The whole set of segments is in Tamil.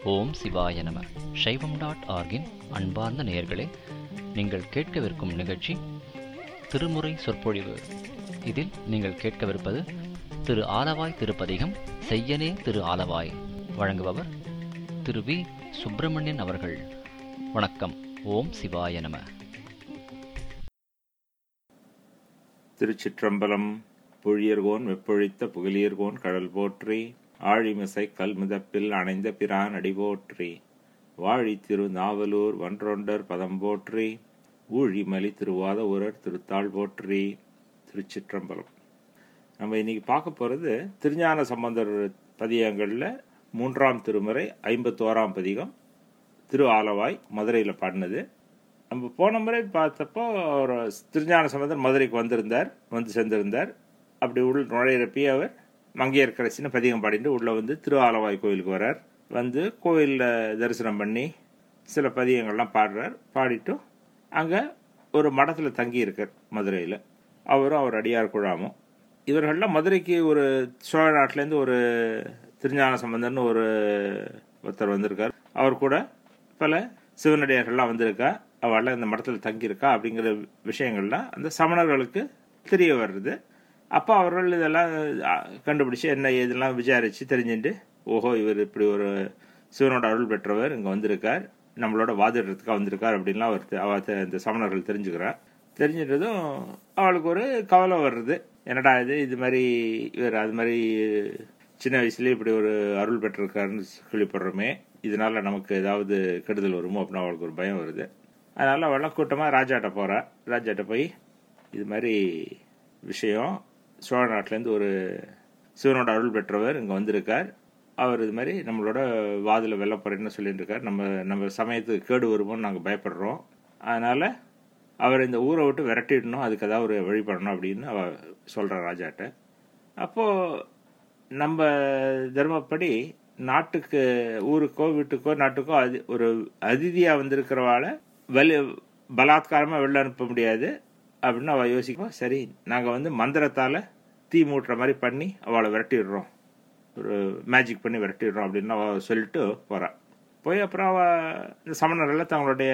ஓம் சிவாய நம சைவம் டாட் ஆர்கின் அன்பார்ந்த நேயர்களே நீங்கள் கேட்கவிருக்கும் நிகழ்ச்சி திருமுறை சொற்பொழிவு இதில் நீங்கள் கேட்கவிருப்பது திரு ஆலவாய் திருப்பதிகம் செய்யனே திரு ஆலவாய் வழங்குபவர் திரு வி சுப்பிரமணியன் அவர்கள் வணக்கம் ஓம் சிவாய நம திருச்சிற்றம்பலம் புழியர்கோன் வெப்பொழித்த புகழியர்கோன் கடல் போற்றி ஆழிமிசை கல்முதப்பில் அணைந்த பிரான் அடி போற்றி வாழி திரு நாவலூர் வன்றொண்டர் பதம் போற்றி ஊழிமலி திருவாத ஊரர் திருத்தாள் போற்றி திருச்சிற்றம்பலம் நம்ம இன்னைக்கு பார்க்க போறது திருஞான சம்பந்தர் பதியங்கள்ல மூன்றாம் திருமுறை ஐம்பத்தோராம் பதிகம் திரு ஆலவாய் மதுரையில் பாடினது நம்ம போன முறை பார்த்தப்போ ஒரு திருஞான சம்பந்தர் மதுரைக்கு வந்திருந்தார் வந்து சேர்ந்திருந்தார் அப்படி உள் நுழையிறப்பி அவர் மங்கையர்கரசின்னு பதிகம் பாடிட்டு உள்ளே வந்து திரு ஆலவாய் கோயிலுக்கு வரார் வந்து கோயிலில் தரிசனம் பண்ணி சில பதிகங்கள்லாம் பாடுறார் பாடிட்டும் அங்கே ஒரு மடத்தில் தங்கி இருக்கார் மதுரையில் அவரும் அவர் அடியார் குழாமும் இவர்கள்லாம் மதுரைக்கு ஒரு சோழ நாட்டிலேருந்து ஒரு திருஞான சம்பந்தர்னு ஒரு ஒருத்தர் வந்திருக்கார் அவர் கூட பல சிவனடியார்கள்லாம் வந்திருக்கா அவள் இந்த மடத்தில் தங்கியிருக்கா அப்படிங்கிற விஷயங்கள்லாம் அந்த சமணர்களுக்கு தெரிய வருது அப்போ அவர்கள் இதெல்லாம் கண்டுபிடிச்சு என்ன இதெல்லாம் விசாரித்து தெரிஞ்சுட்டு ஓஹோ இவர் இப்படி ஒரு சிவனோட அருள் பெற்றவர் இங்கே வந்திருக்கார் நம்மளோட வாதிடுறதுக்காக வந்திருக்கார் அப்படின்லாம் அவர் அவ இந்த சமணர்கள் தெரிஞ்சுக்கிறார் தெரிஞ்சிட்டதும் அவளுக்கு ஒரு கவலை வருது என்னடா இது இது மாதிரி இவர் அது மாதிரி சின்ன வயசுலேயே இப்படி ஒரு அருள் பெற்றிருக்காருன்னு கேள்விப்படுறோமே இதனால நமக்கு ஏதாவது கெடுதல் வருமோ அப்படின்னு அவளுக்கு ஒரு பயம் வருது அதனால அவள் கூட்டமாக ராஜாட்ட போகிறா ராஜாட்ட போய் இது மாதிரி விஷயம் சோழ நாட்டிலேருந்து ஒரு சிவனோட அருள் பெற்றவர் இங்கே வந்திருக்கார் அவர் இது மாதிரி நம்மளோட வாதில் வெல்ல போறேன்னு சொல்லிட்டு இருக்கார் நம்ம நம்ம சமயத்துக்கு கேடு வருமோன்னு நாங்கள் பயப்படுறோம் அதனால் அவர் இந்த ஊரை விட்டு விரட்டிடணும் அதுக்கு ஏதாவது ஒரு வழி பண்ணணும் அப்படின்னு அவ சொல்கிற ராஜாட்ட அப்போது நம்ம தர்மப்படி நாட்டுக்கு ஊருக்கோ வீட்டுக்கோ நாட்டுக்கோ அது ஒரு அதிதியாக வந்திருக்கிறவாள வெளி பலாத்காரமாக வெளில அனுப்ப முடியாது அப்படின்னு அவள் யோசிக்கும் சரி நாங்கள் வந்து மந்திரத்தால் தீ மூட்டுற மாதிரி பண்ணி அவளை விரட்டிடுறோம் ஒரு மேஜிக் பண்ணி விரட்டிடுறோம் அப்படின்னு அவள் சொல்லிட்டு போகிறாள் போய் அப்புறம் அவள் இந்த சமணர்கள் தங்களுடைய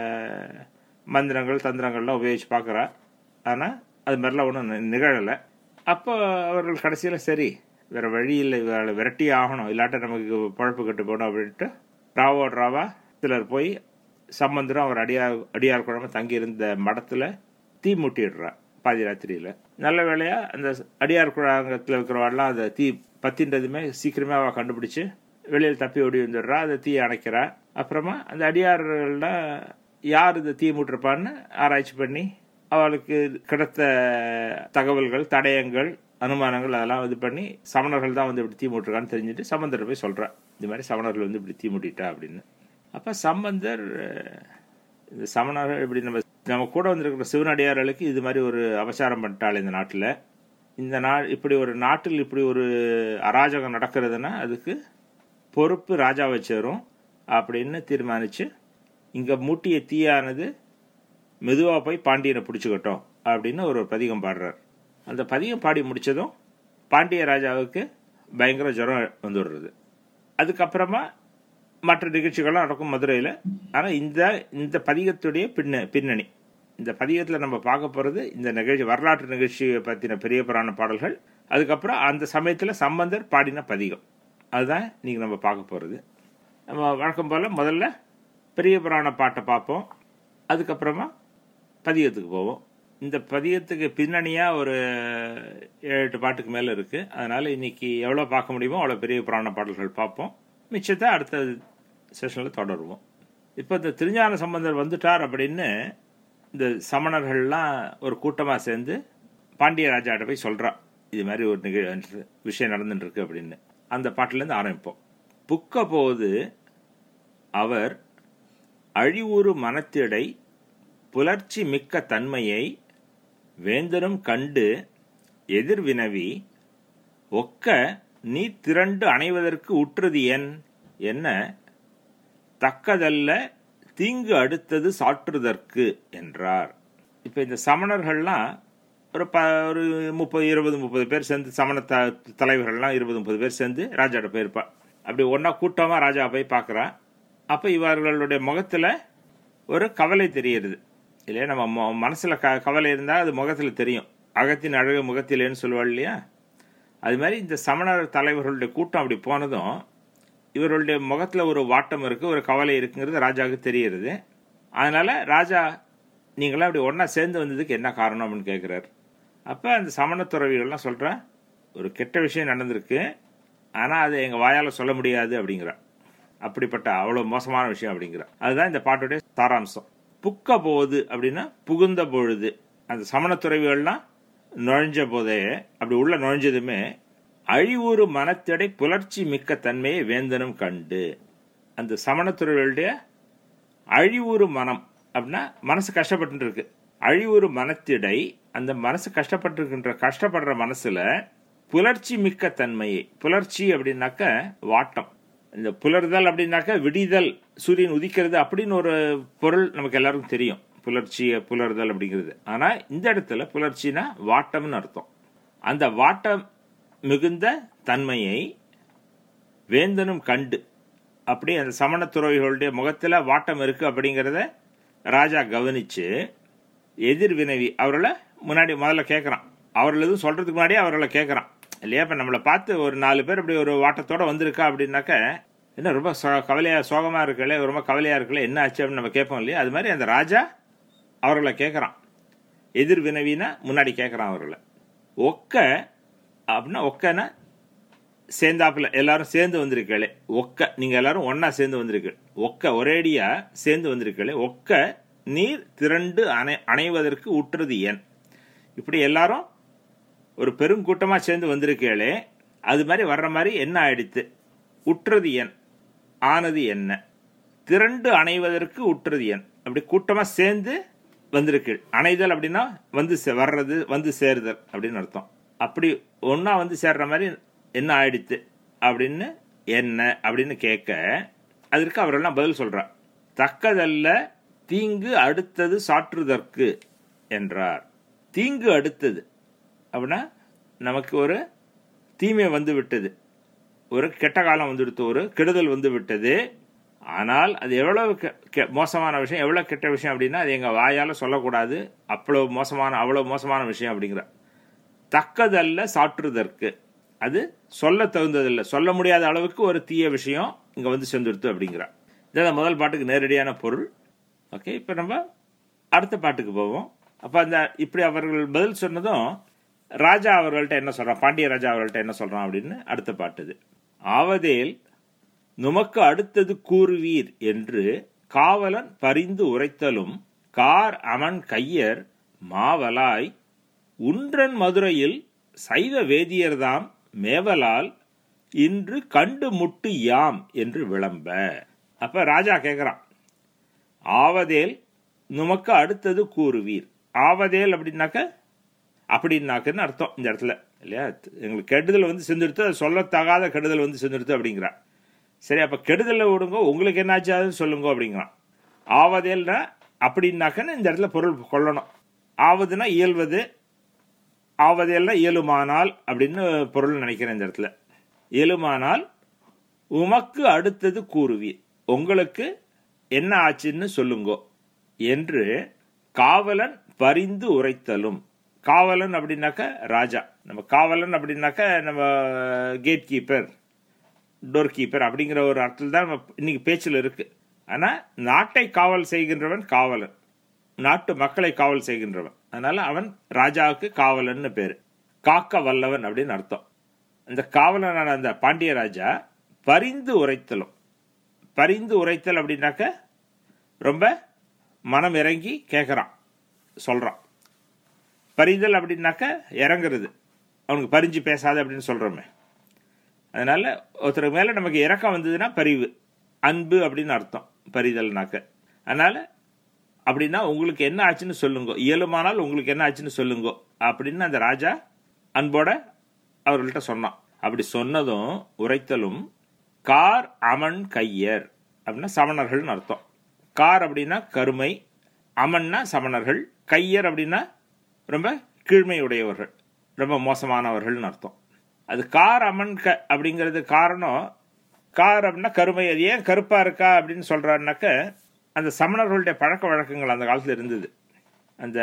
மந்திரங்கள் தந்திரங்கள்லாம் உபயோகிச்சு பார்க்குறா ஆனால் அது மாதிரிலாம் ஒன்றும் நிகழலை அப்போ அவர்கள் கடைசியில் சரி வேற வழி இல்லை இவளை விரட்டி ஆகணும் இல்லாட்ட நமக்கு பழப்பு கட்டு போகணும் அப்படின்ட்டு ராவோட ராவா சிலர் போய் சம்பந்தரும் அவர் அடியார் அடியார் குழம்பு தங்கி இருந்த மடத்தில் தீ மூட்டிடுறா பாதி ராத்திரியில் நல்ல வேலையா அந்த அடியார் குழாங்கத்தில் இருக்கிறவாள்லாம் அந்த தீ பத்தின்றதுமே சீக்கிரமே அவள் கண்டுபிடிச்சு வெளியில் தப்பி ஓடி வந்துடுறா அந்த தீ அணைக்கிறா அப்புறமா அந்த அடியார்கள்லாம் யார் இந்த தீ மூட்டிருப்பான்னு ஆராய்ச்சி பண்ணி அவளுக்கு கிடைத்த தகவல்கள் தடயங்கள் அனுமானங்கள் அதெல்லாம் இது பண்ணி சமணர்கள் தான் வந்து இப்படி தீ மூட்டிருக்கான்னு தெரிஞ்சுட்டு சம்பந்தர் போய் சொல்கிறா இது மாதிரி சமணர்கள் வந்து இப்படி தீ மூட்டிட்டா அப்படின்னு அப்போ சம்பந்தர் இந்த சமணர்கள் இப்படி நம்ம நம்ம கூட வந்திருக்கிற சிவனடியார்களுக்கு இது மாதிரி ஒரு அபசாரம் பண்ணிட்டாள் இந்த நாட்டில் இந்த நா இப்படி ஒரு நாட்டில் இப்படி ஒரு அராஜகம் நடக்கிறதுனா அதுக்கு பொறுப்பு ராஜாவை சேரும் அப்படின்னு தீர்மானித்து இங்கே மூட்டிய தீயானது மெதுவாக போய் பாண்டியனை பிடிச்சிக்கட்டும் அப்படின்னு ஒரு பதிகம் பாடுறார் அந்த பதிகம் பாடி முடித்ததும் பாண்டிய ராஜாவுக்கு பயங்கர ஜுரம் வந்துடுறது அதுக்கப்புறமா மற்ற நிகழ்ச்சிகள்லாம் நடக்கும் மதுரையில் ஆனால் இந்த இந்த பதிகத்துடைய பின்ன பின்னணி இந்த பதிகத்தில் நம்ம பார்க்க போகிறது இந்த நிகழ்ச்சி வரலாற்று நிகழ்ச்சியை பற்றின பெரிய புராண பாடல்கள் அதுக்கப்புறம் அந்த சமயத்தில் சம்பந்தர் பாடின பதிகம் அதுதான் நீங்கள் நம்ம பார்க்க போகிறது நம்ம வழக்கம் போல் முதல்ல பெரிய புராண பாட்டை பார்ப்போம் அதுக்கப்புறமா பதிகத்துக்கு போவோம் இந்த பதியத்துக்கு பின்னணியாக ஒரு ஏழு எட்டு பாட்டுக்கு மேலே இருக்குது அதனால் இன்னைக்கு எவ்வளோ பார்க்க முடியுமோ அவ்வளோ பெரிய புராண பாடல்கள் பார்ப்போம் மிச்சத்தை அடுத்த செஷனில் தொடருவோம் இப்போ இந்த திருஞான சம்பந்தர் வந்துட்டார் அப்படின்னு இந்த சமணர்கள்லாம் ஒரு கூட்டமாக சேர்ந்து பாண்டிய ராஜாட்ட போய் சொல்கிறா இது மாதிரி ஒரு நிகழ் விஷயம் நடந்துட்டுருக்கு அப்படின்னு அந்த பாட்டிலேருந்து ஆரம்பிப்போம் புக்க போது அவர் அழிவுறு மனத்திடை புலர்ச்சி மிக்க தன்மையை வேந்தரும் கண்டு எதிர்வினவி ஒக்க நீ திரண்டு அணைவதற்கு உற்றது என் என்ன தக்கதல்ல தீங்கு அடுத்தது சாற்றுதற்கு என்றார் இப்ப இந்த சமணர்கள்லாம் ஒரு ப ஒரு முப்பது இருபது முப்பது பேர் சேர்ந்து சமண த தலைவர்கள்லாம் இருபது முப்பது பேர் சேர்ந்து ராஜாட்ட போயிருப்பா அப்படி ஒன்றா கூட்டமாக ராஜா போய் பார்க்குறான் அப்போ இவர்களுடைய முகத்தில் ஒரு கவலை தெரியுது இல்லையா நம்ம ம- மனசுல க கவலை இருந்தால் அது முகத்தில் தெரியும் அகத்தின் அழகு முகத்திலேன்னு சொல்லுவாள் இல்லையா அது மாதிரி இந்த சமணர் தலைவர்களுடைய கூட்டம் அப்படி போனதும் இவர்களுடைய முகத்தில் ஒரு வாட்டம் இருக்கு ஒரு கவலை இருக்குங்கிறது ராஜாவுக்கு தெரியுது அதனால ராஜா நீங்களாம் அப்படி ஒன்றா சேர்ந்து வந்ததுக்கு என்ன காரணம் அப்படின்னு கேட்குறாரு அப்போ அந்த சமண துறவிகள்லாம் சொல்கிறேன் ஒரு கெட்ட விஷயம் நடந்திருக்கு ஆனால் அது எங்கள் வாயால் சொல்ல முடியாது அப்படிங்கிறான் அப்படிப்பட்ட அவ்வளோ மோசமான விஷயம் அப்படிங்கிற அதுதான் இந்த பாட்டுடைய சாராம்சம் புக்க போது அப்படின்னா புகுந்த பொழுது அந்த சமண துறவிகள்லாம் நுழைஞ்ச போதே அப்படி உள்ள நுழைஞ்சதுமே அழிவுறு மனத்தடை புலர்ச்சி மிக்க தன்மையை வேந்தனும் கண்டு அந்த சமண துறவிகளுடைய அழிவுறு மனம் அப்படின்னா மனசு கஷ்டப்பட்டு இருக்கு அழிவுறு மனத்திடை அந்த மனசு கஷ்டப்பட்டிருக்கின்ற கஷ்டப்படுற மனசுல புலர்ச்சி மிக்க தன்மையை புலர்ச்சி அப்படின்னாக்க வாட்டம் இந்த புலர்தல் அப்படின்னாக்க விடிதல் சூரியன் உதிக்கிறது அப்படின்னு ஒரு பொருள் நமக்கு எல்லாருக்கும் தெரியும் புலர்ச்சி புலர்தல் அப்படிங்கிறது ஆனா இந்த இடத்துல புலர்ச்சினா வாட்டம்னு அர்த்தம் அந்த வாட்டம் மிகுந்த தன்மையை வேந்தனும் கண்டு அப்படி அந்த சமண துறவிகளுடைய முகத்துல வாட்டம் இருக்கு அப்படிங்கிறத ராஜா கவனிச்சு எதிர் வினவி அவர்களை முன்னாடி முதல்ல கேட்குறான் அவர்கள் எதுவும் சொல்றதுக்கு முன்னாடி அவர்களை கேட்குறான் இல்லையா இப்போ நம்மளை பார்த்து ஒரு நாலு பேர் இப்படி ஒரு வாட்டத்தோட வந்திருக்கா அப்படின்னாக்க என்ன ரொம்ப சோ- கவலையா சோகமா இருக்கல ரொம்ப கவலையா இருக்கல என்ன ஆச்சு அப்படின்னு நம்ம கேட்போம் இல்லையா அது மாதிரி அந்த ராஜா அவர்களை கேட்குறான் எதிர் வினவினா முன்னாடி கேட்குறான் அவர்களை ஒக்க அப்படின்னா ஒக்கனா சேர்ந்தாப்புல எல்லாரும் சேர்ந்து வந்திருக்கலே ஒக்க நீங்க எல்லாரும் ஒண்ணா சேர்ந்து வந்திருக்கு ஒக்க ஒரேடியா சேர்ந்து வந்திருக்கலே ஒக்க நீர் திரண்டு அணை அணைவதற்கு உற்றது ஏன் இப்படி எல்லாரும் ஒரு பெருங்கூட்டமா சேர்ந்து வந்திருக்கேளே அது மாதிரி வர்ற மாதிரி என்ன ஆயிடுத்து உற்றது என் ஆனது என்ன திரண்டு அணைவதற்கு உற்றது என் அப்படி கூட்டமா சேர்ந்து வந்திருக்கு அணைதல் அப்படின்னா வந்து சே- வர்றது வந்து சேருதல் அப்படின்னு அர்த்தம் அப்படி ஒண்ணா வந்து சேர்ற மாதிரி என்ன ஆயிடுத்து அப்படின்னு என்ன அப்படின்னு கேட்க அதற்கு அவரெல்லாம் பதில் சொல்றார் தக்கதல்ல தீங்கு அடுத்தது சாற்றுதற்கு என்றார் தீங்கு அடுத்தது அப்படின்னா நமக்கு ஒரு தீமை வந்து விட்டது ஒரு கெட்ட காலம் வந்துடுத்து ஒரு கெடுதல் வந்து விட்டது ஆனால் அது எவ்வளவு கெ- கெ- மோசமான விஷயம் எவ்வளவு கெட்ட விஷயம் அப்படின்னா அது எங்க வாயால சொல்லக்கூடாது அவ்வளவு மோசமான அவ்வளவு மோசமான விஷயம் அப்படிங்கிற தக்கதல்ல சாற்றுதற்கு அது சொல்ல தகுந்ததில்லை சொல்ல முடியாத அளவுக்கு ஒரு தீய விஷயம் இங்க வந்து சேர்ந்துடுத்து அப்படிங்கிற இதான் முதல் பாட்டுக்கு நேரடியான பொருள் ஓகே இப்போ நம்ம அடுத்த பாட்டுக்கு போவோம் அப்ப அந்த இப்படி அவர்கள் பதில் சொன்னதும் ராஜா அவர்கள்ட்ட என்ன சொல்றான் பாண்டிய ராஜா அவர்கள்ட்ட என்ன சொல்றான் அப்படின்னு அடுத்த பாட்டு இது ஆவதேல் நுமக்கு அடுத்தது கூறுவீர் என்று காவலன் பரிந்து உரைத்தலும் கார் அமன் கையர் மாவலாய் உன்றன் மதுரையில் சைவ வேதியர்தாம் மேவலால் இன்று கண்டு முட்டு யாம் என்று விளம்ப அப்ப ராஜா கேக்குறான் ஆவதேல் நுமக்கு அடுத்தது கூறுவீர் ஆவதேல் அப்படின்னாக்க அப்படின்னாக்குன்னு அர்த்தம் இந்த இடத்துல இல்லையா எங்களுக்கு கெடுதல் வந்து செஞ்சுடுத்து அது சொல்லத்தகாத கெடுதல் வந்து செஞ்சுடுத்து அப்படிங்கிறான் சரி அப்ப கெடுதலை விடுங்க உங்களுக்கு என்னாச்சு அதுன்னு சொல்லுங்க அப்படிங்கிறான் ஆவதேல்னா அப்படின்னாக்கன்னு இந்த இடத்துல பொருள் கொள்ளணும் ஆவதுன்னா இயல்வது ஆவதேல்னா இயலுமானால் அப்படின்னு பொருள் நினைக்கிறேன் இந்த இடத்துல இயலுமானால் உமக்கு அடுத்தது கூறுவீர் உங்களுக்கு என்ன ஆச்சுன்னு சொல்லுங்கோ என்று காவலன் பரிந்து உரைத்தலும் காவலன் அப்படின்னாக்க ராஜா நம்ம காவலன் அப்படின்னாக்க நம்ம கேட் கீப்பர் டோர் கீப்பர் அப்படிங்கிற ஒரு அர்த்தத்தில் தான் நம்ம இன்னைக்கு பேச்சில் இருக்கு ஆனா நாட்டை காவல் செய்கின்றவன் காவலன் நாட்டு மக்களை காவல் செய்கின்றவன் அதனால அவன் ராஜாவுக்கு காவலன்னு பேரு காக்க வல்லவன் அப்படின்னு அர்த்தம் அந்த காவலனான அந்த பாண்டிய ராஜா பரிந்து உரைத்தலும் பரிந்து உரைத்தல் அப்படின்னாக்க ரொம்ப மனம் இறங்கி கேட்குறான் சொல்றான் பரிதல் அப்படின்னாக்க இறங்குறது அவனுக்கு பரிஞ்சு பேசாத அப்படின்னு சொல்றோமே அதனால ஒருத்தருக்கு மேல நமக்கு இறக்கம் வந்ததுன்னா பரிவு அன்பு அப்படின்னு அர்த்தம் பரிதல்னாக்க அதனால அப்படின்னா உங்களுக்கு என்ன ஆச்சுன்னு சொல்லுங்க இயலுமானால் உங்களுக்கு என்ன ஆச்சுன்னு சொல்லுங்க அப்படின்னு அந்த ராஜா அன்போட அவர்கள்ட்ட சொன்னான் அப்படி சொன்னதும் உரைத்தலும் கார் அமன் கையர் அப்படின்னா சமணர்கள்னு அர்த்தம் கார் அப்படின்னா கருமை அமன்னா சமணர்கள் கையர் அப்படின்னா ரொம்ப கீழ்மையுடையவர்கள் ரொம்ப மோசமானவர்கள்னு அர்த்தம் அது கார் அமன் க அப்படிங்கிறது காரணம் கார் அப்படின்னா கருமை அது ஏன் கருப்பா இருக்கா அப்படின்னு சொல்றாருனாக்க அந்த சமணர்களுடைய பழக்க வழக்கங்கள் அந்த காலத்தில் இருந்தது அந்த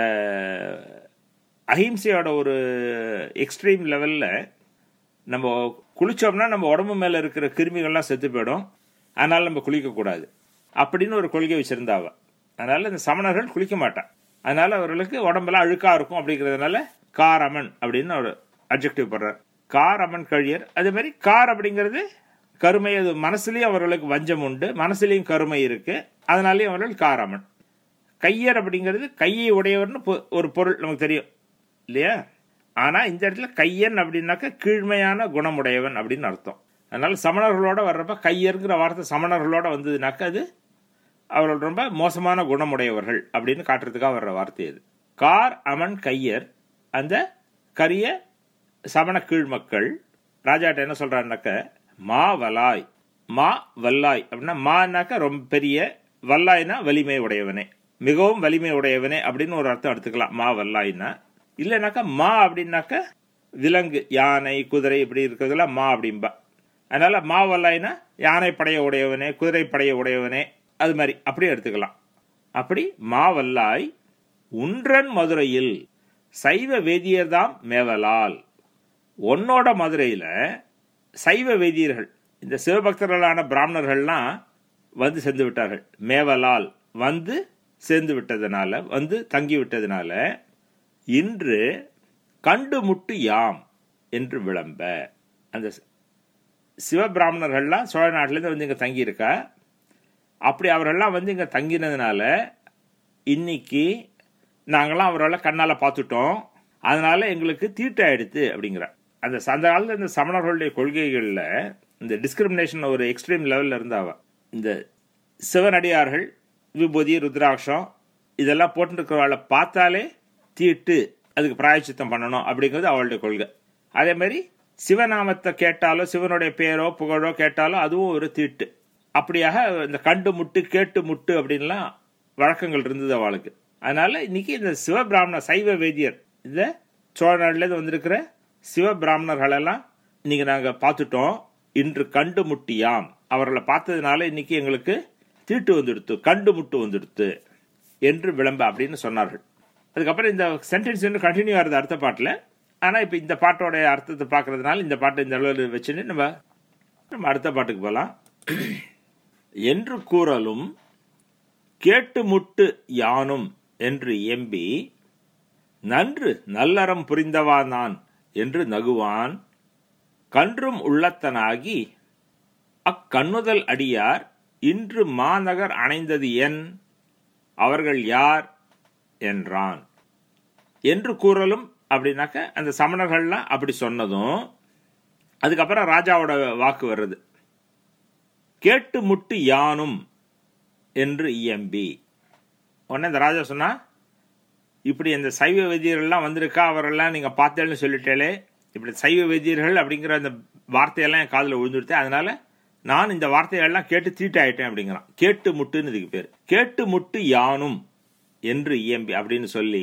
அஹிம்சையோட ஒரு எக்ஸ்ட்ரீம் லெவலில் நம்ம குளிச்சோம்னா நம்ம உடம்பு மேலே இருக்கிற கிருமிகள்லாம் செத்து போயிடும் அதனால நம்ம குளிக்கக்கூடாது அப்படின்னு ஒரு கொள்கை வச்சிருந்தாவ அதனால இந்த சமணர்கள் குளிக்க மாட்டான் அதனால அவர்களுக்கு உடம்பெல்லாம் அழுக்கா இருக்கும் அப்படிங்கிறதுனால காரமன் அப்படின்னு ஒரு அப்ஜெக்டிவ் படுறார் காரமன் கழியர் அதே மாதிரி கார் அப்படிங்கிறது கருமை அது மனசுலயும் அவர்களுக்கு வஞ்சம் உண்டு மனசுலயும் கருமை இருக்கு அதனாலேயும் அவர்கள் காரமன் கையர் அப்படிங்கிறது கையை உடையவர்னு பொ- ஒரு பொருள் நமக்கு தெரியும் இல்லையா ஆனா இந்த இடத்துல கையன் அப்படின்னாக்க கீழ்மையான குணமுடையவன் அப்படின்னு அர்த்தம் அதனால சமணர்களோட வர்றப்ப கையர்ங்கிற வார்த்தை சமணர்களோட வந்ததுனாக்க அது அவர்கள் ரொம்ப மோசமான குணமுடையவர்கள் அப்படின்னு காட்டுறதுக்காக வர்ற வார்த்தை அது கார் அமன் கையர் அந்த கரிய சமண கீழ் மக்கள் ராஜாட்ட என்ன சொல்றாருனாக்க மா வலாய் மா வல்லாய் அப்படின்னா மானாக்க ரொம்ப பெரிய வல்லாய்னா வலிமை உடையவனே மிகவும் வலிமை உடையவனே அப்படின்னு ஒரு அர்த்தம் எடுத்துக்கலாம் மா வல்லாய்னா இல்லைனாக்கா மா அப்படின்னாக்க விலங்கு யானை குதிரை இப்படி இருக்கிறதுலாம் மா அப்படிம்பா அதனால மா வல்லாய்னா யானை படைய உடையவனே குதிரை படைய உடையவனே அது மாதிரி அப்படியே எடுத்துக்கலாம் அப்படி மாவல்லாய் உன்றன் மதுரையில் சைவ வேதியர்தாம் மேவலால் உன்னோட மதுரையில சைவ வேதியர்கள் இந்த சிவபக்தர்களான பிராமணர்கள்லாம் வந்து சேர்ந்து விட்டார்கள் மேவலால் வந்து சேர்ந்து விட்டதுனால வந்து தங்கி விட்டதுனால இன்று கண்டு முட்டு யாம் என்று விளம்ப அந்த சிவபிராமணர்கள்லாம் சோழ நாட்டிலேருந்து வந்து இங்கே தங்கியிருக்கா அப்படி அவரெல்லாம் வந்து இங்கே தங்கினதுனால இன்னைக்கு நாங்களாம் அவரெல்லாம் கண்ணால் பார்த்துட்டோம் அதனால எங்களுக்கு தீட்டாயிடுத்து அப்படிங்கிறார் அந்த அந்த காலத்தில் இந்த சமணர்களுடைய கொள்கைகளில் இந்த டிஸ்கிரிமினேஷன் ஒரு எக்ஸ்ட்ரீம் லெவலில் இருந்தாவ இந்த சிவனடியார்கள் விபூதி ருத்ராட்சம் இதெல்லாம் போட்டுருக்கிறவளை பார்த்தாலே தீட்டு அதுக்கு பிராயச்சித்தம் பண்ணணும் அப்படிங்கிறது அவளுடைய கொள்கை அதே மாதிரி சிவநாமத்தை கேட்டாலோ சிவனுடைய பேரோ புகழோ கேட்டாலோ அதுவும் ஒரு தீட்டு அப்படியாக இந்த கண்டு முட்டு கேட்டு முட்டு அப்படின்லாம் வழக்கங்கள் இருந்தது அவளுக்கு அதனால இன்னைக்கு இந்த சிவபிராமண சைவ வேதியர் இந்த சோழ நாட்டிலேருந்து வந்திருக்கிற சிவபிராமணர்கள் எல்லாம் இன்னைக்கு நாங்கள் பார்த்துட்டோம் இன்று கண்டு முட்டியாம் அவர்களை பார்த்ததுனால இன்னைக்கு எங்களுக்கு தீட்டு வந்துடுத்து கண்டு முட்டு வந்துடுத்து என்று விளம்ப அப்படின்னு சொன்னார்கள் அதுக்கப்புறம் இந்த சென்டென்ஸ் இன்னும் கண்டினியூ ஆகுது அடுத்த பாட்டில் ஆனால் இப்போ இந்த பாட்டோடைய அர்த்தத்தை பார்க்கறதுனால இந்த பாட்டை இந்த அளவில் வச்சுன்னு நம்ம நம்ம அடுத்த பாட்டுக்கு போகலாம் என்று கூறலும் கேட்டு முட்டு யானும் என்று எம்பி நன்று நல்லறம் புரிந்தவா நான் என்று நகுவான் கன்றும் உள்ளத்தனாகி அக்கண்ணுதல் அடியார் இன்று மாநகர் அணைந்தது என் அவர்கள் யார் என்றான் என்று கூறலும் அப்படின்னாக்க அந்த சமணர்கள்லாம் அப்படி சொன்னதும் அதுக்கப்புறம் ராஜாவோட வாக்கு வருது கேட்டு முட்டு யானும் என்று இயம்பி உடனே இந்த ராஜா சொன்னா இப்படி இந்த சைவ வெதியர்கள்லாம் வந்திருக்கா அவரெல்லாம் நீங்க பார்த்தேன்னு சொல்லிட்டேலே இப்படி சைவ வெதியர்கள் அப்படிங்கிற அந்த வார்த்தையெல்லாம் என் காதில் விழுந்துடுத்து அதனால நான் இந்த வார்த்தையெல்லாம் கேட்டு தீட்டாயிட்டேன் அப்படிங்கிறான் கேட்டு முட்டுன்னு இதுக்கு பேர் கேட்டு முட்டு யானும் என்று இயம்பி அப்படின்னு சொல்லி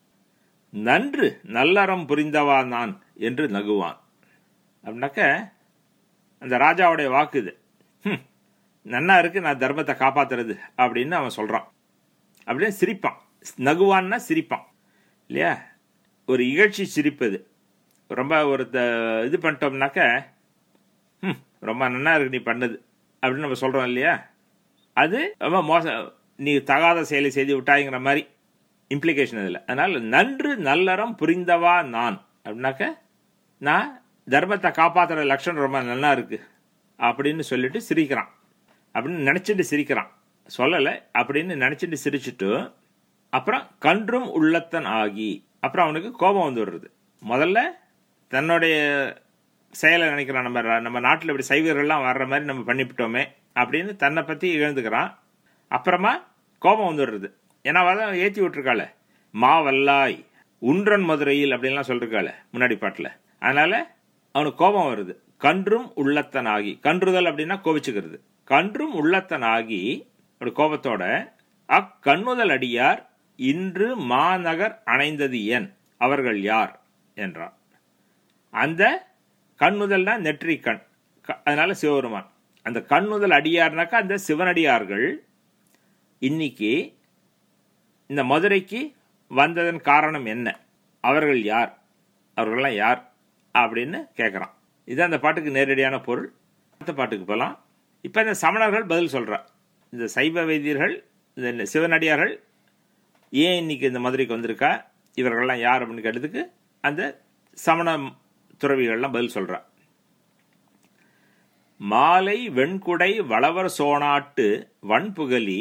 நன்று நல்லறம் புரிந்தவா நான் என்று நகுவான் அப்படின்னாக்க அந்த ராஜாவுடைய வாக்கு இது "ஹம், நன்னா இருக்கு நான் தர்மத்தை காப்பாத்துறது அப்படின்னு அவன் சொல்றான் அப்படின்னு சிரிப்பான் நகுவான்னா சிரிப்பான் இல்லையா ஒரு இகழ்ச்சி சிரிப்பது ரொம்ப ஒரு த- இது பண்ணிட்டோம்னாக்க "ஹம், ரொம்ப நன்னா இருக்கு நீ பண்ணது அப்படின்னு நம்ம சொல்றோம் இல்லையா அது ரொம்ப மோசம் நீ தகாத செயலை செய்து விட்டாய்ங்கிற மாதிரி இம்ப்ளிகேஷன் இதில் அதனால நன்று நல்லறம் புரிந்தவா நான் அப்படின்னாக்க நான் தர்மத்தை காப்பாத்துற லட்சணம் ரொம்ப நல்லா இருக்கு அப்படின்னு சொல்லிட்டு சிரிக்கிறான் அப்படின்னு நினைச்சிட்டு சிரிக்கிறான் சொல்லலை அப்படின்னு நினைச்சிட்டு சிரிச்சுட்டு அப்புறம் கன்றும் உள்ளத்தன் ஆகி அப்புறம் அவனுக்கு கோபம் வந்து விடுறது முதல்ல தன்னுடைய செயலை நினைக்கிறான் நம்ம நம்ம நாட்டில் இப்படி சைவர்கள்லாம் வர்ற மாதிரி நம்ம பண்ணிவிட்டோமே அப்படின்னு தன்னை பற்றி இழந்துக்கிறான் அப்புறமா கோபம் வந்துடுறது ஏன்னா அவதான் ஏற்றி விட்டுருக்காள மாவல்லாய் உன்றன் மதுரையில் அப்படின்லாம் சொல்லிருக்காள முன்னாடி பாட்டில் அதனால அவனுக்கு கோபம் வருது கன்றும் உள்ளத்தனாகி கன்றுதல் அப்படின்னா கோபிச்சுக்கிறது கன்றும் உள்ளத்தனாகி அப்படி கோபத்தோட அக்கண்ணுதல் அடியார் இன்று மாநகர் அணைந்தது ஏன் அவர்கள் யார் என்றான் அந்த கண்ணுதல்னா நெற்றி கண் க- அதனால சிவபெருமான் அந்த கண்ணுதல் அடியார்னாக்கா அந்த சிவனடியார்கள் இன்னைக்கு இந்த மதுரைக்கு வந்ததன் காரணம் என்ன அவர்கள் யார் அவர்கள்லாம் யார் அப்படின்னு கேட்குறான் இது அந்த பாட்டுக்கு நேரடியான பொருள் அடுத்த பாட்டுக்கு போகலாம் இப்போ இந்த சமணர்கள் பதில் சொல்கிறா இந்த சைவ வைத்தியர்கள் இந்த சிவனடியார்கள் ஏன் இன்னைக்கு இந்த மதுரைக்கு வந்திருக்கா இவர்கள்லாம் யார் அப்படின்னு கேட்டதுக்கு அந்த சமண துறவிகள்லாம் பதில் சொல்கிறா மாலை வெண்குடை வளவர் சோனாட்டு வன்புகலி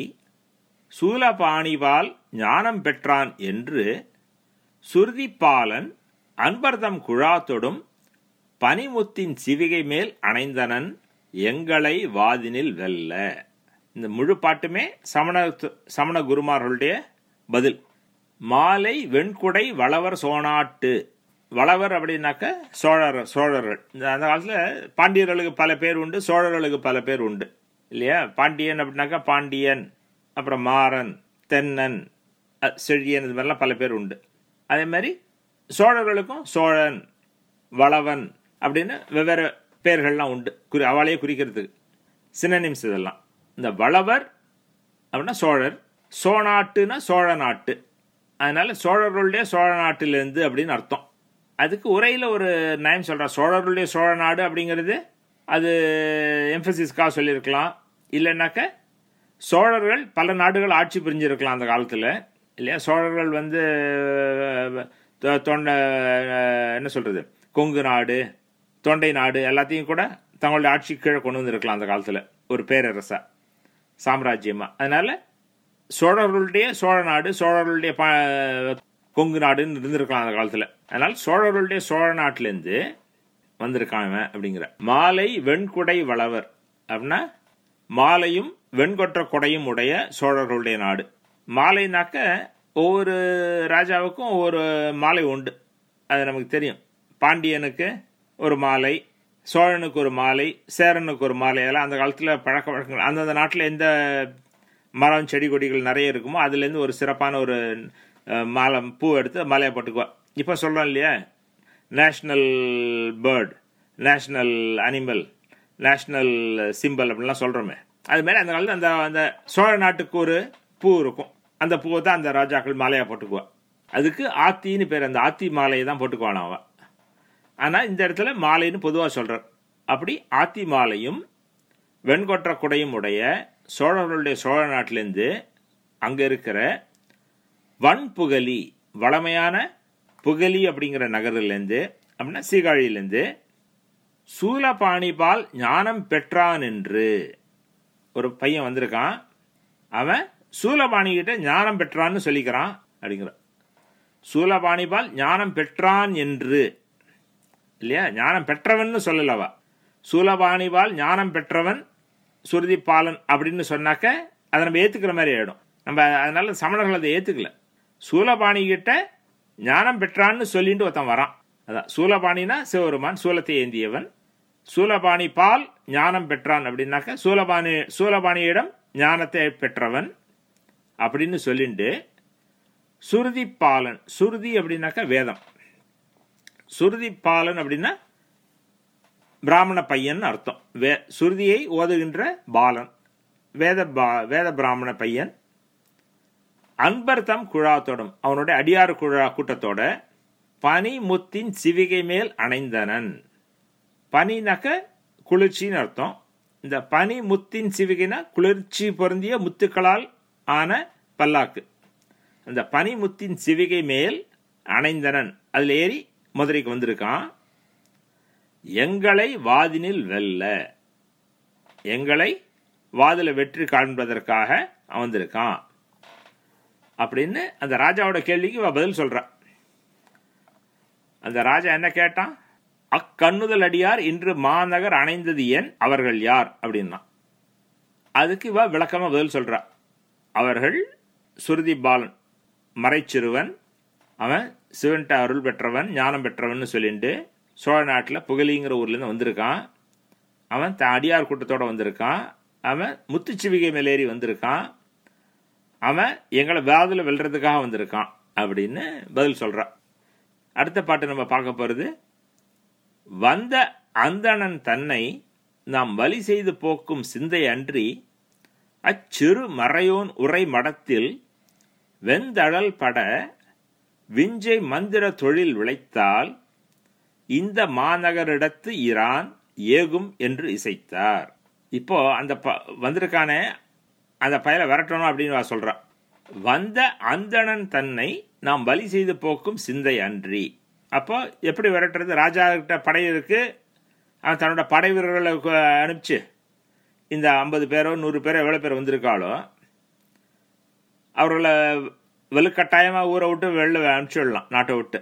சூலபாணிவால் ஞானம் பெற்றான் என்று சுருதிப்பாலன் அன்பர்தம் குழாத்தொடும் பனிமுத்தின் சிவிகை மேல் அணைந்தனன் எங்களை வாதினில் வெல்ல இந்த முழு பாட்டுமே சமண சமண குருமார்களுடைய பதில் மாலை வெண்குடை வளவர் சோனாட்டு வளவர் அப்படின்னாக்க சோழர் சோழர்கள் இந்த அந்த காலத்தில் பாண்டியர்களுக்கு பல பேர் உண்டு சோழர்களுக்கு பல பேர் உண்டு இல்லையா பாண்டியன் அப்படின்னாக்கா பாண்டியன் அப்புறம் மாறன் தென்னன் அஹ், செழியன் இது மாதிரிலாம் பல பேர் உண்டு அதே மாதிரி சோழர்களுக்கும் சோழன் வளவன் அப்படின்னு வெவ்வேறு பேர்கள்லாம் உண்டு குறி அவளையே குறிக்கிறதுக்கு சினனிம்ஸ் இதெல்லாம் இந்த வளவர் அப்படின்னா சோழர் சோநாட்டுனா சோழ நாட்டு அதனால சோழர்களுடைய சோழ நாட்டிலிருந்து அப்படின்னு அர்த்தம் அதுக்கு உரையில் ஒரு நயம் சொல்கிறா சோழர்களுடைய சோழ நாடு அப்படிங்கிறது அது எம்பசிஸ்க்காக சொல்லியிருக்கலாம் இல்லைன்னாக்க சோழர்கள் பல நாடுகள் ஆட்சி புரிஞ்சிருக்கலாம் அந்த காலத்தில் இல்லையா சோழர்கள் வந்து தொ- தொண்டை என்ன சொல்கிறது கொங்கு நாடு தொண்டை நாடு எல்லாத்தையும் கூட தங்களுடைய ஆட்சி கீழே கொண்டு வந்திருக்கலாம் அந்த காலத்தில் ஒரு பேரரசா சாம்ராஜ்யமா அதனால சோழர்களுடைய சோழ நாடு சோழர்களுடைய ப- கொங்கு நாடுன்னு இருந்திருக்கலாம் அந்த காலத்தில் அதனால சோழர்களுடைய சோழ நாட்டிலேருந்து வந்திருக்கான் இவன் அப்படிங்கிற மாலை வெண்குடை வளவர் அப்படின்னா மாலையும் வெண்கொற்ற கொடையும் உடைய சோழர்களுடைய நாடு மாலைனாக்க ஒவ்வொரு ராஜாவுக்கும் ஒவ்வொரு மாலை உண்டு அது நமக்கு தெரியும் பாண்டியனுக்கு ஒரு மாலை சோழனுக்கு ஒரு மாலை சேரனுக்கு ஒரு மாலை அதெல்லாம் அந்த காலத்தில் பழக்க வழக்கங்கள் அந்தந்த நாட்டில் எந்த மரம் செடி கொடிகள் நிறைய இருக்குமோ அதுலேருந்து ஒரு சிறப்பான ஒரு அஹ், மாலை பூ எடுத்து மாலையை போட்டுக்குவா இப்போ சொல்கிறோம் இல்லையா national bird national animal national symbol அப்படின்லாம் சொல்கிறோமே அது மாதிரி அந்த காலத்தில் அந்த அந்த சோழ நாட்டுக்கு ஒரு பூ இருக்கும் அந்த பூவை தான் அந்த ராஜாக்கள் மாலையாக போட்டுக்குவா அதுக்கு ஆத்தின்னு பேர் அந்த ஆத்தி மாலையை தான் போட்டுக்குவான் அவன் ஆனால் இந்த இடத்துல மாலைன்னு பொதுவாக சொல்கிறார் அப்படி ஆத்தி மாலையும் வெண்கொற்ற குடையும் உடைய சோழர்களுடைய சோழ நாட்டிலேருந்து அங்கே இருக்கிற வன்புகலி வளமையான புகலி அப்படிங்கிற நகரிலேருந்து அப்படின்னா சீகாழியிலேருந்து சூலபாணிபால் ஞானம் பெற்றான் என்று ஒரு பையன் வந்திருக்கான் அவன் சூலபாணி கிட்ட ஞானம் பெற்றான்னு சொல்லிக்கிறான் அப்படிங்கிற சூலபாணிபால் ஞானம் பெற்றான் என்று இல்லையா ஞானம் பெற்றவன் சொல்லலவா சூலபாணிபால் ஞானம் பெற்றவன் சுருதிப்பாலன் அப்படின்னு சொன்னாக்க அதை நம்ம ஏத்துக்கிற மாதிரி ஆயிடும் நம்ம அதனால சமணர்கள் அதை ஏத்துக்கல சூலபாணி கிட்ட ஞானம் பெற்றான்னு சொல்லிட்டு ஒருத்தன் வரான் அதான் சூலபாணினா சிவபெருமான் சூலத்தை ஏந்தியவன் சூலபாணி பால் ஞானம் பெற்றான் அப்படின்னாக்க சூலபாணி சூலபாணியிடம் ஞானத்தை பெற்றவன் அப்படின்னு சொல்லிட்டு சுருதி பாலன் சுருதி அப்படின்னாக்க வேதம் சுருதி பாலன் அப்படின்னா பிராமண பையன் அர்த்தம் வே சுருதியை ஓதுகின்ற பாலன் வேத பா வேத பிராமண பையன் அன்பர் தம் குழாத்தோடும் அவனுடைய அடியாறு குழா கூட்டத்தோட பனி முத்தின் சிவிகை மேல் அணைந்தனன் பனினாக்க குளிர்ச்சின்னு அர்த்தம் இந்த பனி முத்தின் சிவிகைனா குளிர்ச்சி பொருந்திய முத்துக்களால் ஆன பல்லாக்கு அந்த பனி முத்தின் சிவிகை மேல் அணைந்தனன் அதில் ஏறி மதுரைக்கு வந்திருக்கான் எங்களை வாதினில் வெல்ல எங்களை வாதில வெற்றி காண்பதற்காக அவன் வந்திருக்கான் அப்படின்னு அந்த ராஜாவோட கேள்விக்கு இவ பதில் சொல்றா அந்த ராஜா என்ன கேட்டான் அக்கண்ணுதல் அடியார் இன்று மாநகர் அணைந்தது ஏன் அவர்கள் யார் அப்படின்னா அதுக்கு இவ விளக்கமா பதில் சொல்றா அவர்கள் சுருதி பாலன் மறைச்சிறுவன் அவன் சிவன்ட்ட அருள் பெற்றவன் ஞானம் பெற்றவன் சொல்லிட்டு சோழ நாட்டில் புகலிங்கிற ஊர்லேருந்து வந்திருக்கான் அவன் த அடியார் கூட்டத்தோட வந்திருக்கான் அவன் முத்துச்சிவிகை மேலேறி வந்திருக்கான் அவன் எங்களை வாதில் வெல்றதுக்காக வந்திருக்கான் அப்படின்னு பதில் சொல்றான் அடுத்த பாட்டு நம்ம பார்க்க போறது வந்த அந்தணன் தன்னை நாம் வழி செய்து போக்கும் சிந்தை அன்றி அச்சிறு மறையோன் உரை மடத்தில் வெந்தழல் பட விஞ்சை மந்திர தொழில் விளைத்தால் இந்த மாநகரிடத்து இரான் ஏகும் என்று இசைத்தார் இப்போ அந்த ப வந்திருக்கானே அந்த பயலை விரட்டணும் அப்படின்னு சொல்றான் வந்த அந்தணன் தன்னை நாம் பலி செய்து போக்கும் சிந்தை அன்றி அப்போ எப்படி விரட்டுறது ராஜா கிட்ட படை இருக்கு அவன் தன்னோட படை வீரர்களை அனுப்பிச்சு இந்த ஐம்பது பேரோ நூறு பேரோ எவ்வளோ பேர் வந்திருக்காளோ அவர்களை வலுக்கட்டாயமாக ஊரை விட்டு வெளில அனுப்பிச்சு விடலாம் நாட்டை விட்டு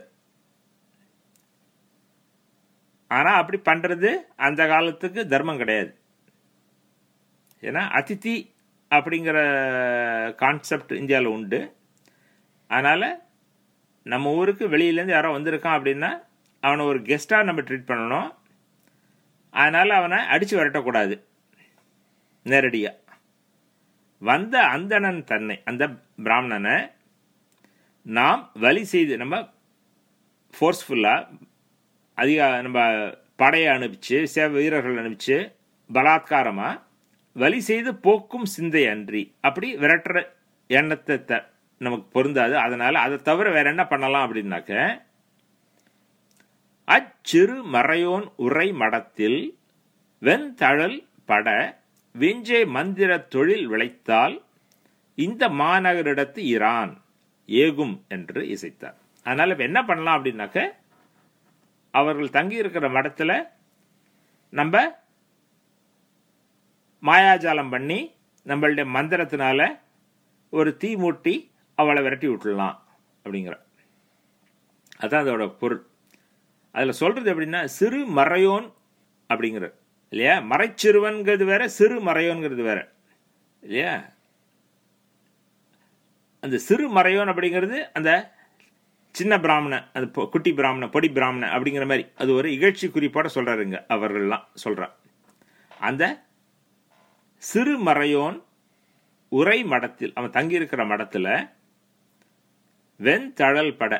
ஆனால் அப்படி பண்ணுறது அந்த காலத்துக்கு தர்மம் கிடையாது ஏன்னா அதித்தி அப்படிங்கிற கான்செப்ட் இந்தியாவில் உண்டு அதனால் நம்ம ஊருக்கு வெளியிலேருந்து யாரோ வந்திருக்கான் அப்படின்னா அவனை ஒரு கெஸ்ட்டாக நம்ம ட்ரீட் பண்ணணும் அதனால் அவனை அடித்து விரட்டக்கூடாது நேரடியாக வந்த அந்தணன் தன்னை அந்த பிராமணனை நாம் வழி செய்து நம்ம ஃபோர்ஸ்ஃபுல்லாக அதிக நம்ம படையை அனுப்பிச்சு சேவ வீரர்கள் அனுப்பிச்சு பலாத்காரமாக வழி செய்து போக்கும் சிந்தை அன்றி அப்படி விரட்டுற எண்ணத்தை த நமக்கு பொருந்தாது அதனால அதை தவிர வேற என்ன பண்ணலாம் அப்படின்னாக்க அச்சிறு மறையோன் உரை மடத்தில் வெண்தழல் பட விஞ்சை மந்திர தொழில் விளைத்தால் இந்த மாநகரிடத்து இரான் ஏகும் என்று இசைத்தார் அதனால இப்ப என்ன பண்ணலாம் அப்படின்னாக்க அவர்கள் தங்கி இருக்கிற மடத்துல நம்ம மாயாஜாலம் பண்ணி நம்மளுடைய மந்திரத்தினால ஒரு தீ மூட்டி அவளை விரட்டி விட்டுடலாம் அப்படிங்கிற அதான் அதோட பொருள் அதில் சொல்றது எப்படின்னா சிறு மறையோன் அப்படிங்கிற இல்லையா மறைச்சிறுவன்கிறது வேற சிறு மறையோன்கிறது வேற இல்லையா அந்த சிறு மறையோன் அப்படிங்கிறது அந்த சின்ன பிராமணன் அந்த பொ- குட்டி பிராமணன் பொடி பிராமணன் அப்படிங்கிற மாதிரி அது ஒரு இகழ்ச்சி குறிப்போட சொல்றாருங்க அவர்கள்லாம் சொல்றார் அந்த சிறு மறையோன் உரை மடத்தில் அவன் தங்கியிருக்கிற மடத்துல வெண்தழல் பட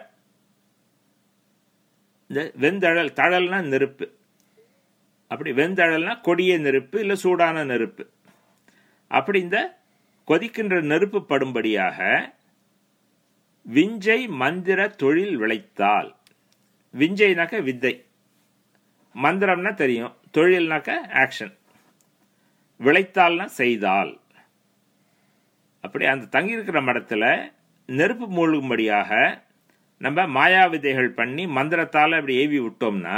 இந்த வெண்தழல் தழல்னா நெருப்பு அப்படி வெண்தழல்னா கொடிய நெருப்பு இல்லை சூடான நெருப்பு அப்படி இந்த கொதிக்கின்ற நெருப்பு படும்படியாக விஞ்சை மந்திர தொழில் விளைத்தால் விஞ்சைனாக்க வித்தை மந்திரம்னா தெரியும் தொழில்னாக்க ஆக்ஷன் விளைத்தால்னா செய்தால் அப்படி அந்த தங்கியிருக்கிற மடத்துல நெருப்பு மூழ்கும்படியாக நம்ம மாயா விதைகள் பண்ணி மந்திரத்தால் அப்படி ஏவி விட்டோம்னா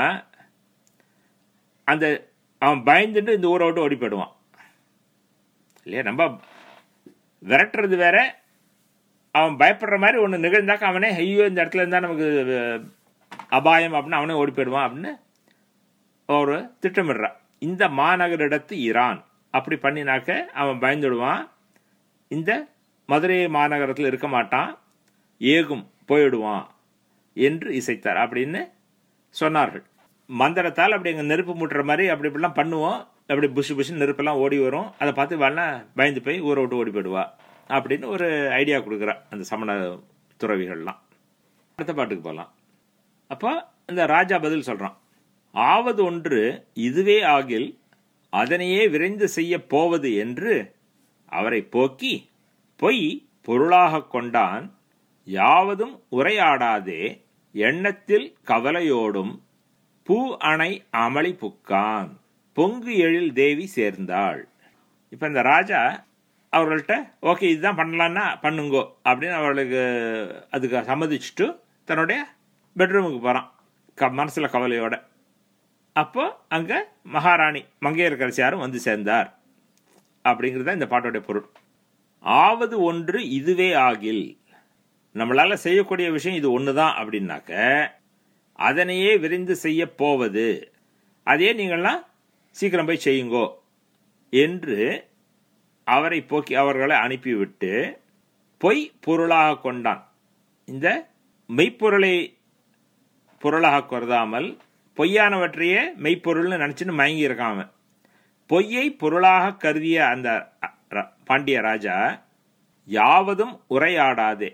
அந்த அவன் பயந்துட்டு இந்த ஊரை விட்டு ஓடி போயிடுவான் இல்லையா நம்ம விரட்டுறது வேற அவன் பயப்படுற மாதிரி ஒன்று நிகழ்ந்தாக்க அவனே ஐயோ இந்த இடத்துல இருந்தால் நமக்கு அஹ், அபாயம் அப்படின்னு அவனே ஓடி போயிடுவான் அப்படின்னு ஒரு திட்டமிடுறான் இந்த மாநகரிடத்து ஈரான் அப்படி பண்ணினாக்க அவன் பயந்துடுவான் இந்த மதுரை மாநகரத்தில் இருக்க மாட்டான் ஏகும் போயிடுவான் என்று இசைத்தார் அப்படின்னு சொன்னார்கள் மந்திரத்தால் அப்படி எங்கள் நெருப்பு மூட்டுற மாதிரி அப்படி இப்படிலாம் பண்ணுவோம் அப்படி புஷு புஷு நெருப்பெல்லாம் ஓடி வரும் அதை பார்த்து வரல பயந்து போய் ஊரை விட்டு ஓடி போயிடுவா அப்படின்னு ஒரு ஐடியா கொடுக்குறா அந்த சமண துறவிகள்லாம் அடுத்த பாட்டுக்கு போகலாம் அப்போ இந்த ராஜா பதில் சொல்றான் ஆவது ஒன்று இதுவே ஆகில் அதனையே விரைந்து செய்ய போவது என்று அவரை போக்கி பொய் பொருளாகக் கொண்டான் யாவதும் உரையாடாதே எண்ணத்தில் கவலையோடும் பூ அணை அமளி புக்கான் பொங்கு எழில் தேவி சேர்ந்தாள் இப்ப இந்த ராஜா அவர்கள்ட்ட ஓகே இதுதான் பண்ணலான்னா பண்ணுங்கோ அப்படின்னு அவர்களுக்கு அதுக்கு சம்மதிச்சுட்டு தன்னுடைய பெட்ரூமுக்கு போறான் க மனசுல கவலையோட அப்போ அங்க மகாராணி மங்கையரசரசியாரும் வந்து சேர்ந்தார் அப்படிங்கிறது தான் இந்த பாட்டோடைய பொருள் ஆவது ஒன்று இதுவே ஆகில் நம்மளால செய்யக்கூடிய விஷயம் இது ஒண்ணுதான் அப்படின்னாக்க அதனையே விரைந்து செய்ய போவது அதே நீங்கள்லாம் சீக்கிரம் போய் செய்யுங்கோ என்று அவரை போக்கி அவர்களை அனுப்பிவிட்டு பொய் பொருளாக கொண்டான் இந்த மெய்ப்பொருளை பொருளாக கருதாமல் பொய்யானவற்றையே மெய்ப்பொருள்னு நினைச்சுன்னு மயங்கி இருக்கான் அவன் பொய்யை பொருளாக கருதிய அந்த அ- ர- பாண்டிய ராஜா யாவதும் உரையாடாதே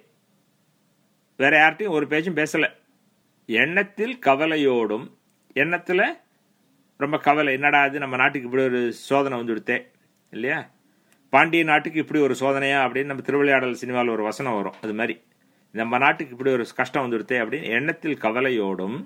வேற யார்கிட்டயும் ஒரு பேச்சும் பேசல எண்ணத்தில் கவலையோடும் எண்ணத்துல ரொம்ப கவலை என்னடா அது நம்ம நாட்டுக்கு இப்படி ஒரு சோதனை வந்துடுத்தே இல்லையா பாண்டிய நாட்டுக்கு இப்படி ஒரு சோதனையா அப்படின்னு நம்ம திருவிளையாடல் சினிமாவில் ஒரு வசனம் வரும் அது மாதிரி நம்ம நாட்டுக்கு இப்படி ஒரு கஷ்டம் வந்துடுத்தே அப்படின்னு எண்ணத்தில் கவலையோடும்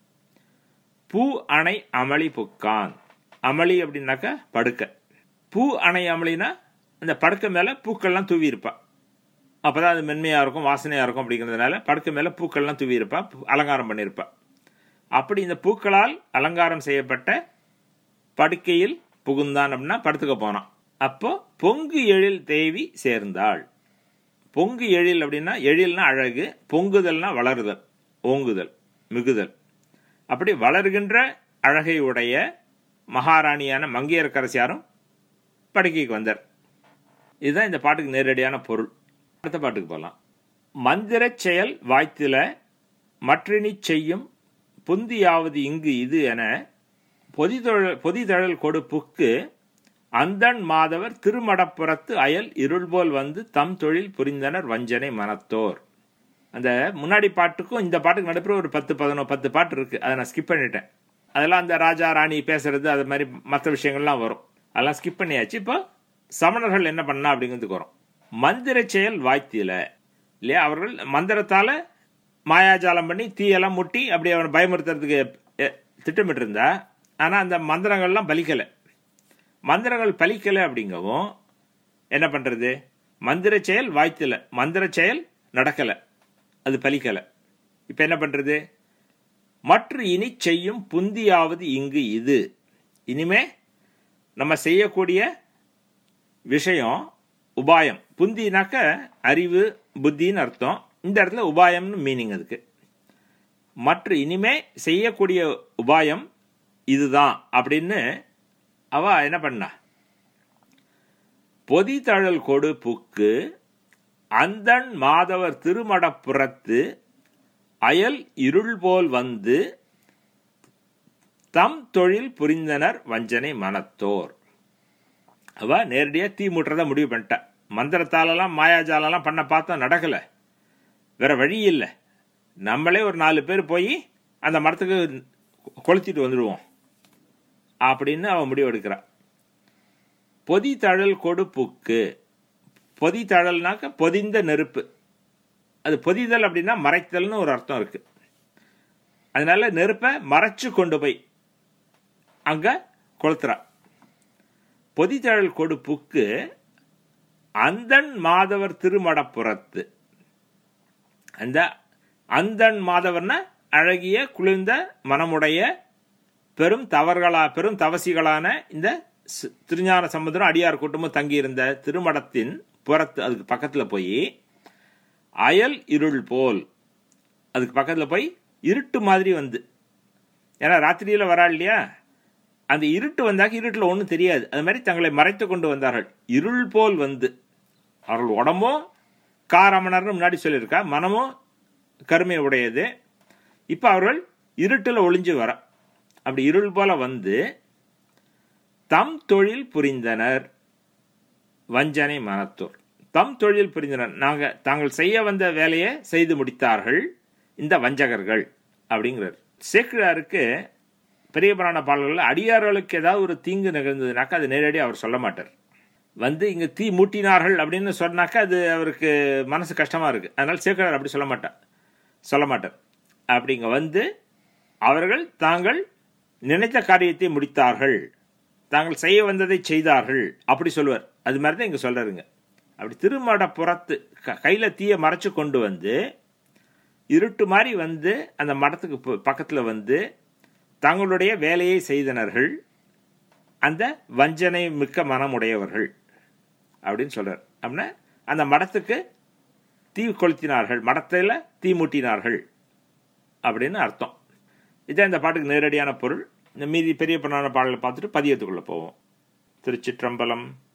பூ அணை அமளி புக்கான் அமளி அப்படின்னாக்கா படுக்கை பூ அணை அமளினா அந்த படுக்கை மேலே பூக்கள்லாம் தூவி இருப்பா அப்பதான் அது மென்மையாக இருக்கும் வாசனையாக இருக்கும் அப்படிங்கிறதுனால படுக்கை மேலே பூக்கள்லாம் தூவி இருப்பா அலங்காரம் பண்ணியிருப்பா அப்படி இந்த பூக்களால் அலங்காரம் செய்யப்பட்ட படுக்கையில் புகுந்தான் அப்படின்னா படுத்துக்க போனான் அப்போ பொங்கு எழில் தேவி சேர்ந்தாள் பொங்கு எழில் அப்படின்னா எழில்னா அழகு பொங்குதல்னா வளருதல் ஓங்குதல் மிகுதல் அப்படி வளர்கின்ற அழகை உடைய மகாராணியான மங்கையரக்கரசியாரும் படுக்கைக்கு வந்தார் இதுதான் இந்த பாட்டுக்கு நேரடியான பொருள் அடுத்த பாட்டுக்கு போகலாம் மந்திரச் செயல் வாய்த்தில மற்றினி செய்யும் புந்தியாவது இங்கு இது என பொதிதழல் பொதிதழல் கொடு புக்கு அந்தன் மாதவர் திருமடப்புறத்து அயல் இருள்போல் வந்து தம் தொழில் புரிந்தனர் வஞ்சனை மனத்தோர் அந்த முன்னாடி பாட்டுக்கும் இந்த பாட்டுக்கு நடுப்புற ஒரு பத்து பதினோ பத்து பாட்டு இருக்கு அதை நான் ஸ்கிப் பண்ணிட்டேன் அதெல்லாம் அந்த ராஜா ராணி பேசுறது அது மாதிரி மற்ற விஷயங்கள்லாம் வரும் அதெல்லாம் ஸ்கிப் பண்ணியாச்சு இப்போ சமணர்கள் என்ன பண்ணா அப்படிங்கிறதுக்கு வரும் மந்திர செயல் வாய்த்தில இல்லையா அவர்கள் மந்திரத்தால மாயாஜாலம் பண்ணி தீயெல்லாம் முட்டி அப்படி அவனை பயமுறுத்துறதுக்கு திட்டமிட்டு இருந்தா ஆனால் அந்த மந்திரங்கள்லாம் பலிக்கலை மந்திரங்கள் பலிக்கலை அப்படிங்கவும் என்ன பண்ணுறது மந்திர செயல் வாய்த்தில மந்திர செயல் நடக்கலை அது பலிக்கலை இப்போ என்ன பண்ணுறது மற்ற இனி செய்யும் புந்தியாவது இங்கு இது இனிமே நம்ம செய்யக்கூடிய விஷயம் உபாயம் புந்தினாக்க அறிவு புத்தின்னு அர்த்தம் இந்த இடத்துல உபாயம்னு மீனிங் அதுக்கு மற்ற இனிமே செய்யக்கூடிய உபாயம் இதுதான் அப்படின்னு அவ என்ன பண்ணா பொதி தழல் கொடு புக்கு அந்தன் மாதவர் திருமடப்புறத்து அயல் இருள் போல் வந்து தம் தொழில் புரிந்தனர் வஞ்சனை மனத்தோர் அவ நேரடியா தீ மூட்டுறத முடிவு பண்ணிட்டா மந்திரத்தாலெல்லாம் மாயாஜாலெல்லாம் பண்ண பார்த்தா நடக்கல வேற வழி இல்லை நம்மளே ஒரு நாலு பேர் போய் அந்த மரத்துக்கு கொளுத்திட்டு வந்துடுவோம் அப்படின்னு அவன் முடிவு எடுக்கிறா பொதி தழல் கொடு புக்கு பொதி தழல்னாக்க பொதிந்த நெருப்பு அது பொதிதல் அப்படின்னா மறைத்தல்னு ஒரு அர்த்தம் இருக்கு அதனால நெருப்பை மறைச்சு கொண்டு போய் அங்க கொளுத்துறா பொதிதழல் கொடு புக்கு அந்தன் மாதவர் திருமடப்புறத்து அந்த அந்தன் மாதவர்னா அழகிய குளிர்ந்த மனமுடைய பெரும் தவறுகளா பெரும் தவசிகளான இந்த திருஞான சமுதிரம் அடியார் கூட்டமும் தங்கியிருந்த திருமடத்தின் புறத்து அதுக்கு பக்கத்தில் போய் அயல் இருள் போல் அதுக்கு பக்கத்தில் போய் இருட்டு மாதிரி வந்து ஏன்னா ராத்திரியில் வரா இல்லையா அந்த இருட்டு வந்தாக்க இருட்டில் ஒன்றும் தெரியாது அது மாதிரி தங்களை மறைத்து கொண்டு வந்தார்கள் இருள் போல் வந்து அவர்கள் உடம்பும் காரமணர்னு முன்னாடி சொல்லியிருக்கா மனமும் கருமை உடையது இப்போ அவர்கள் இருட்டில் ஒளிஞ்சு வர அப்படி இருள் போல வந்து தம் தொழில் புரிந்தனர் வஞ்சனை மனத்தோர் தம் தொழில் புரிந்தனர் நாங்கள் தாங்கள் செய்ய வந்த வேலையை செய்து முடித்தார்கள் இந்த வஞ்சகர்கள் அப்படிங்கிறார் சேக்கிழாருக்கு பெரிய புராண பாடல்களில் அடியார்களுக்கு ஏதாவது ஒரு தீங்கு நிகழ்ந்ததுனாக்கா அது நேரடியாக அவர் சொல்ல மாட்டார் வந்து இங்கே தீ மூட்டினார்கள் அப்படின்னு சொன்னாக்கா அது அவருக்கு மனசு கஷ்டமாக இருக்குது அதனால் சேக்கிழார் அப்படி சொல்ல மாட்டார் சொல்ல மாட்டார் அப்படிங்க வந்து அவர்கள் தாங்கள் நினைத்த காரியத்தை முடித்தார்கள் தாங்கள் செய்ய வந்ததை செய்தார்கள் அப்படி சொல்லுவார் அது மாதிரி தான் இங்கே சொல்கிறாருங்க அப்படி திருமட புறத்து கையில் தீயை மறைச்சு கொண்டு வந்து இருட்டு மாதிரி வந்து அந்த மடத்துக்கு பக்கத்தில் வந்து தங்களுடைய வேலையை செய்தனர்கள் அந்த வஞ்சனை மிக்க மனமுடையவர்கள் அப்படின்னு சொல்றார் அப்படின்னா அந்த மடத்துக்கு தீ கொளுத்தினார்கள் மடத்தில் தீ மூட்டினார்கள் அப்படின்னு அர்த்தம் இதான் இந்த பாட்டுக்கு நேரடியான பொருள் இந்த மீதி பெரிய பொண்ணான பாடலை பார்த்துட்டு பதியத்துக்குள்ளே போவோம் திருச்சிற்றம்பலம்